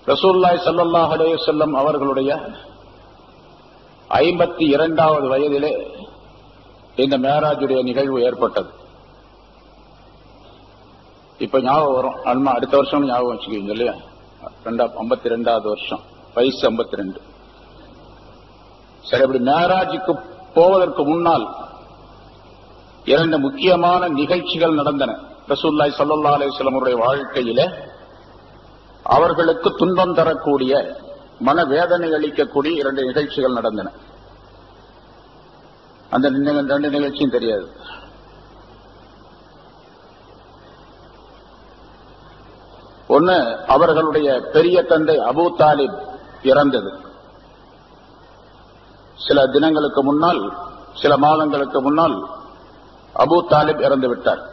ரசூல்லாய் ஸல்லல்லாஹு அலைஹி வஸல்லம் அவர்களுடைய ஐம்பத்தி இரண்டாவது வயதிலே இந்த மேராஜுடைய நிகழ்வு ஏற்பட்டது இப்ப ஞாபகம் வரும் அல்மா அடுத்த வருஷம் ஞாபகம் வச்சுக்குவீங்க இல்லையா ரெண்டா ஐம்பத்தி ரெண்டாவது வருஷம் வயசு ஐம்பத்தி ரெண்டு சரி அப்படி மேராஜுக்கு போவதற்கு முன்னால் இரண்டு முக்கியமான நிகழ்ச்சிகள் நடந்தன ரசூல்லாய் சல்லா அலிஸ்லாம் அவருடைய வாழ்க்கையில அவர்களுக்கு துன்பம் தரக்கூடிய மனவேதனை அளிக்கக்கூடிய இரண்டு நிகழ்ச்சிகள் நடந்தன அந்த நிக- ரெண்டு நிகழ்ச்சியும் தெரியாது ஒன்னு அவர்களுடைய பெரிய தந்தை அபூ தாலிப் இறந்தது சில தினங்களுக்கு முன்னால் சில மாதங்களுக்கு முன்னால் அபூ தாலிப் இறந்து விட்டார்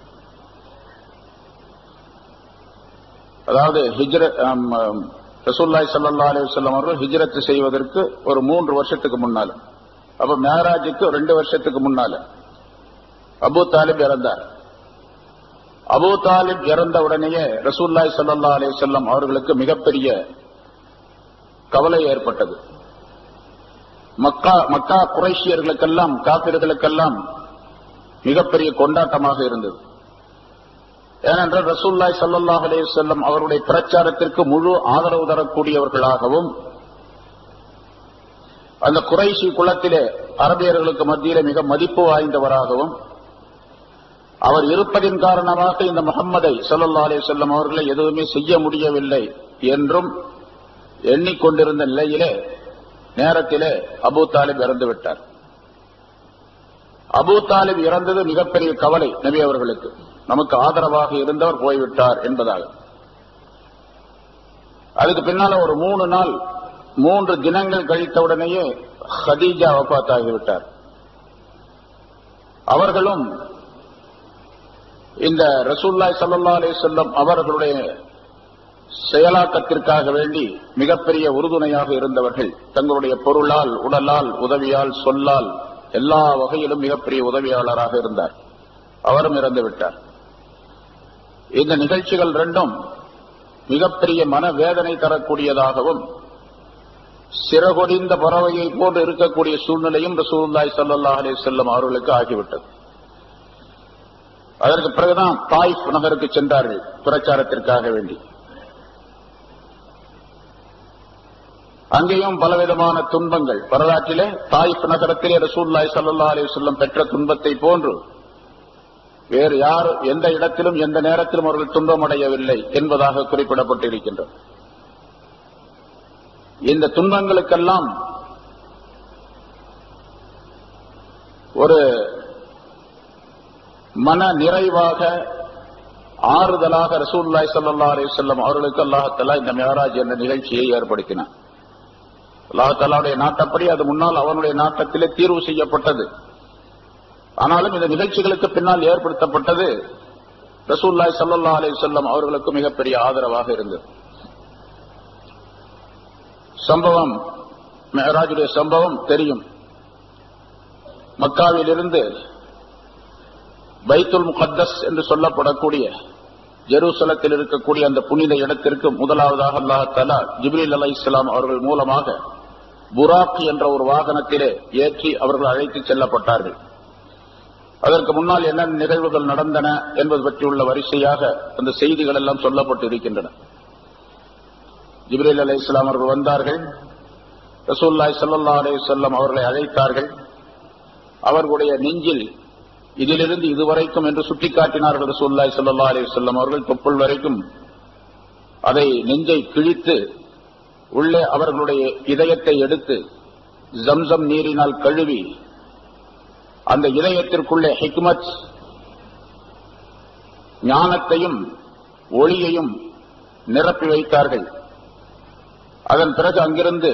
அதாவது ஹிஜ்ரத் ஆம், ஆம், ரசூலுல்லாஹி ஸல்லல்லாஹு அலைஹி வஸல்லம் அவர்கள் ஹிஜ்ரத் செய்வதற்கு ஒரு மூன்று வருஷத்துக்கு முன்னால அப்ப மேராஜுக்கு ரெண்டு வருஷத்துக்கு முன்னால அபூ தாலிப் இறந்தார் அபூ தாலிப் இறந்த உடனேயே ரசூலுல்லாஹி ஸல்லல்லாஹு அலைஹி வஸல்லம் அவர்களுக்கு மிகப்பெரிய கவலை ஏற்பட்டது மக்கா மக்கா குறைஷியர்களுக்கெல்லாம் காப்பிர்களுக்கெல்லாம் மிகப்பெரிய கொண்டாட்டமாக இருந்தது ஏனென்றால் ரசூல்லாய் ஸல்லல்லாஹு அலைஹி வஸல்லம் அவருடைய பிரச்சாரத்திற்கு முழு ஆதரவு தரக்கூடியவர்களாகவும் அந்த குறைஷி குலத்திலே அரபியர்களுக்கு மத்தியிலே மிக மதிப்பு வாய்ந்தவராகவும் அவர் இருப்பதின் காரணமாக இந்த முகம்மதை ஸல்லல்லாஹு அலைஹி வஸல்லம் அவர்களை எதுவுமே செய்ய முடியவில்லை என்றும் எண்ணிக்கொண்டிருந்த நிலையிலே நேரத்திலே அபூ தாலிப் இறந்து விட்டார் அபூ தாலிப் இறந்தது மிகப்பெரிய கவலை நபி அவர்களுக்கு நமக்கு ஆதரவாக இருந்தவர் போய்விட்டார் என்பதாக அதுக்கு பின்னால ஒரு மூணு நாள் மூன்று தினங்கள் கழித்தவுடனேயே ஹதீஜா வபாத்தாகிவிட்டார் அவர்களும் இந்த ரசூல்லாய் ஸல்லல்லாஹு அலைஹி வஸல்லம் அவர்களுடைய செயலாக்கத்திற்காக வேண்டி மிகப்பெரிய உறுதுணையாக இருந்தவர்கள் தங்களுடைய பொருளால் உடலால் உதவியால் சொல்லால் எல்லா வகையிலும் மிகப்பெரிய உதவியாளராக இருந்தார் அவரும் இறந்து விட்டார் இந்த நிகழ்ச்சிகள் ரெண்டும் மிகப்பெரிய மனவேதனை தரக்கூடியதாகவும் சிறகொடிந்த பறவையை போன்று இருக்கக்கூடிய சூழ்நிலையும் ரசூலுல்லாஹி ஸல்லல்லாஹு அலைஹி வஸல்லம் அவர்களுக்கு ஆகிவிட்டது அதற்கு பிறகுதான் தாய்ஃப் நகருக்கு சென்றார்கள் பிரச்சாரத்திற்காக வேண்டி அங்கேயும் பலவிதமான துன்பங்கள் வரலாற்றிலே தாய்ஃப் நகரத்திலே ரசூல்லாய் ஸல்லல்லாஹு அலைஹி வஸல்லம் பெற்ற துன்பத்தை போன்று வேறு யார் எந்த இடத்திலும் எந்த நேரத்திலும் அவர்கள் துன்பமடையவில்லை என்பதாக குறிப்பிடப்பட்டிருக்கின்றது இந்த துன்பங்களுக்கெல்லாம் ஒரு மன நிறைவாக ஆறுதலாக ரசூலுல்லாஹி ஸல்லல்லாஹு அலைஹி வஸல்லம் அவர்களுக்கு அல்லாஹ் இந்த மியராஜ் என்ற நிகழ்ச்சியை ஏற்படுத்தினார் அல்லாஹாலாவுடைய நாட்டப்படி அது முன்னால் அவனுடைய நாட்டத்திலே தீர்வு செய்யப்பட்டது ஆனாலும் இந்த நிகழ்ச்சிகளுக்கு பின்னால் ஏற்படுத்தப்பட்டது ரசூல்லாய் ஸல்லல்லாஹு அலைஹி வஸல்லம் அவர்களுக்கு மிகப்பெரிய ஆதரவாக இருந்தது சம்பவம் மெஹராஜுடைய சம்பவம் தெரியும் மக்காவிலிருந்து பைத்துல் முகத்தஸ் என்று சொல்லப்படக்கூடிய ஜெருசலத்தில் இருக்கக்கூடிய அந்த புனித இடத்திற்கு முதலாவதாக அல்லாஹாலா ஜிப்ரீல் அலை இஸ்லாம் அவர்கள் மூலமாக புராக் என்ற ஒரு வாகனத்திலே ஏற்றி அவர்கள் அழைத்து செல்லப்பட்டார்கள் அதற்கு முன்னால் என்ன நிகழ்வுகள் நடந்தன என்பது பற்றியுள்ள வரிசையாக அந்த செய்திகள் எல்லாம் சொல்லப்பட்டு இருக்கின்றன ஜிப்ரீல் அலை இஸ்லாம் அவர்கள் வந்தார்கள் ரசூல்லாய் ஸல்லல்லாஹு அலைஹி வஸல்லம் அவர்களை அழைத்தார்கள் அவர்களுடைய நெஞ்சில் இதிலிருந்து இதுவரைக்கும் என்று சுட்டிக்காட்டினார்கள் ரசூல்லாய் ஸல்லல்லாஹு அலைஹி வஸல்லம் அவர்கள் தொப்புள் வரைக்கும் அதை நெஞ்சை கிழித்து உள்ளே அவர்களுடைய இதயத்தை எடுத்து ஜம்சம் நீரினால் கழுவி அந்த இதயத்திற்குள்ளே ஹிக்மத் ஞானத்தையும் ஒளியையும் நிரப்பி வைத்தார்கள் அதன் பிறகு அங்கிருந்து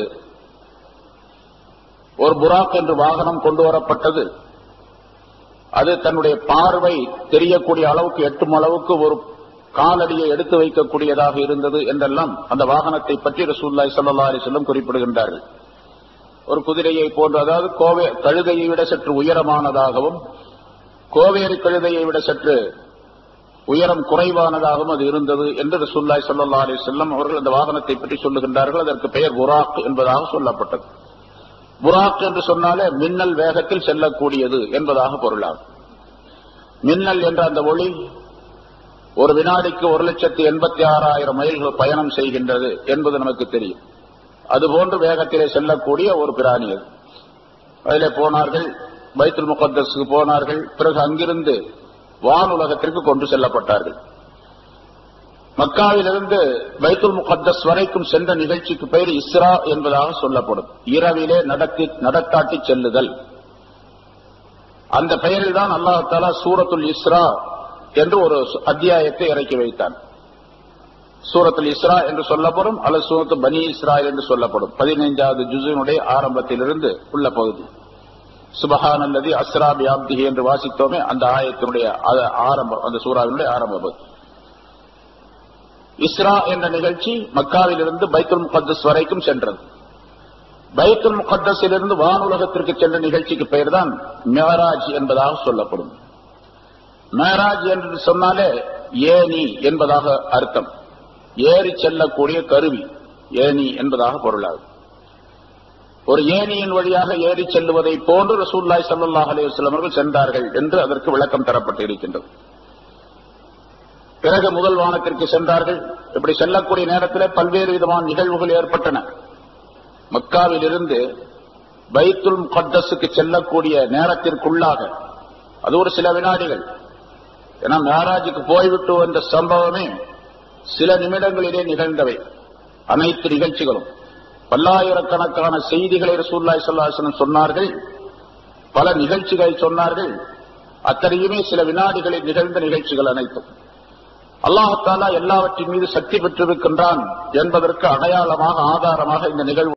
ஒரு புராக் என்று வாகனம் கொண்டு வரப்பட்டது அது தன்னுடைய பார்வை தெரியக்கூடிய அளவுக்கு எட்டும் அளவுக்கு ஒரு காலடியை எடுத்து வைக்கக்கூடியதாக இருந்தது என்றெல்லாம் அந்த வாகனத்தை பற்றி ரசூல்லாய் ஸல்லல்லாஹு அலைஹி வஸல்லம் குறிப்பிடுகின்றார்கள் ஒரு குதிரையை போன்று அதாவது கோவை கழுதையை விட சற்று உயரமானதாகவும் கோவேறு கழுதையை விட சற்று உயரம் குறைவானதாகவும் அது இருந்தது என்று ரசூல்லாய் சல்லா அலி செல்லம் அவர்கள் அந்த வாகனத்தை பற்றி சொல்லுகின்றார்கள் அதற்கு பெயர் புராக் என்பதாக சொல்லப்பட்டது புராக் என்று சொன்னாலே மின்னல் வேகத்தில் செல்லக்கூடியது என்பதாக பொருளாகும் மின்னல் என்ற அந்த ஒளி ஒரு வினாடிக்கு ஒரு லட்சத்தி எண்பத்தி ஆறாயிரம் மைல்கள் பயணம் செய்கின்றது என்பது நமக்கு தெரியும் அதுபோன்று வேகத்திலே செல்லக்கூடிய ஒரு பிராணி அது அதிலே போனார்கள் பைத்துல் முகத்தஸுக்கு போனார்கள் பிறகு அங்கிருந்து வானுலகத்திற்கு கொண்டு செல்லப்பட்டார்கள் மக்காவிலிருந்து பைத்துல் முகத்தஸ் வரைக்கும் சென்ற நிகழ்ச்சிக்கு பெயர் இஸ்ரா என்பதாக சொல்லப்படும் இரவிலே நடத்தி நடக்காட்டி செல்லுதல் அந்த பெயரில் தான் அல்லாஹாலா சூரத்துல் இஸ்ரா என்று ஒரு அத்தியாயத்தை இறக்கி வைத்தான் சூரத்துல் இஸ்ரா என்று சொல்லப்படும் அல்லது சூரத்து பனி இஸ்ரா என்று சொல்லப்படும் பதினைந்தாவது ஜுசினுடைய ஆரம்பத்திலிருந்து உள்ள பகுதி சுபஹான் அல்லது அஸ்ரா பியாப்திகி என்று வாசித்தோமே அந்த ஆயத்தினுடைய ஆரம்பம் அந்த சூறாவினுடைய ஆரம்ப பகுதி இஸ்ரா என்ற நிகழ்ச்சி மக்காவிலிருந்து பைத்துல் முகத்தஸ் வரைக்கும் சென்றது பைத்துல் முகத்தஸிலிருந்து வானுலகத்திற்கு சென்ற நிகழ்ச்சிக்கு பெயர் தான் மேராஜ் என்பதாக சொல்லப்படும் மேராஜ் என்று சொன்னாலே ஏனி என்பதாக அர்த்தம் ஏறி செல்லக்கூடிய கருவி ஏனி என்பதாக பொருளாகும் ஒரு ஏனியின் வழியாக ஏறி செல்லுவதை போன்று ரசூல்லாய் சல்லாஹ் அலையுஸ்லாம் அவர்கள் சென்றார்கள் என்று அதற்கு விளக்கம் தரப்பட்டு இருக்கின்றது பிறகு முதல் வானத்திற்கு சென்றார்கள் இப்படி செல்லக்கூடிய நேரத்தில் பல்வேறு விதமான நிகழ்வுகள் ஏற்பட்டன மக்காவில் இருந்து பைத்துல் முகத்தஸுக்கு செல்லக்கூடிய நேரத்திற்குள்ளாக அது ஒரு சில வினாடிகள் ஏன்னா மேராஜுக்கு போய்விட்டு வந்த சம்பவமே சில நிமிடங்களிலே நிகழ்ந்தவை அனைத்து நிகழ்ச்சிகளும் பல்லாயிரக்கணக்கான செய்திகளை ரசூல்லாய் சொல்லாசனம் சொன்னார்கள் பல நிகழ்ச்சிகளை சொன்னார்கள் அத்தனையுமே சில வினாடிகளில் நிகழ்ந்த நிகழ்ச்சிகள் அனைத்தும் அல்லாஹாலா எல்லாவற்றின் மீது சக்தி பெற்றிருக்கின்றான் என்பதற்கு அடையாளமாக ஆதாரமாக இந்த நிகழ்வு